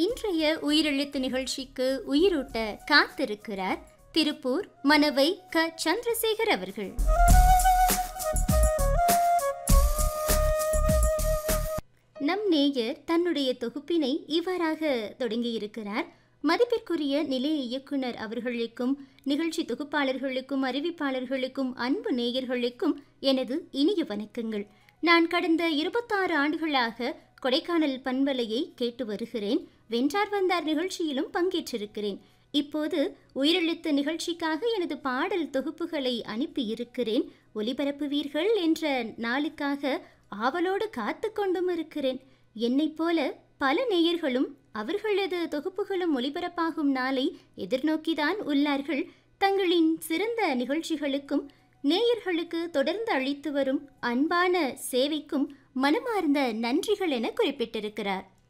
இன்றைய உயிரெழுத்து நிகழ்ச்சிக்கு உயிரூட்ட காத்திருக்கிறார் திருப்பூர் மனவை க சந்திரசேகர் அவர்கள் நம் நேயர் தன்னுடைய தொகுப்பினை இவ்வாறாக தொடங்கியிருக்கிறார் மதிப்பிற்குரிய நிலைய இயக்குனர் அவர்களுக்கும் நிகழ்ச்சி தொகுப்பாளர்களுக்கும் அறிவிப்பாளர்களுக்கும் அன்பு நேயர்களுக்கும் எனது இனிய வணக்கங்கள் நான் கடந்த இருபத்தாறு ஆண்டுகளாக கொடைக்கானல் பண்பலையை கேட்டு வருகிறேன் வென்றார் வந்தார் நிகழ்ச்சியிலும் பங்கேற்றிருக்கிறேன் இப்போது உயிரெழுத்து நிகழ்ச்சிக்காக எனது பாடல் தொகுப்புகளை அனுப்பியிருக்கிறேன் ஒலிபரப்புவீர்கள் என்ற நாளுக்காக ஆவலோடு காத்து கொண்டும் இருக்கிறேன் என்னைப் போல பல நேயர்களும் அவர்களது தொகுப்புகளும் ஒலிபரப்பாகும் நாளை எதிர்நோக்கிதான் உள்ளார்கள் தங்களின் சிறந்த நிகழ்ச்சிகளுக்கும் நேயர்களுக்கு தொடர்ந்து அளித்து வரும் அன்பான சேவைக்கும் மனமார்ந்த நன்றிகள் என குறிப்பிட்டிருக்கிறார்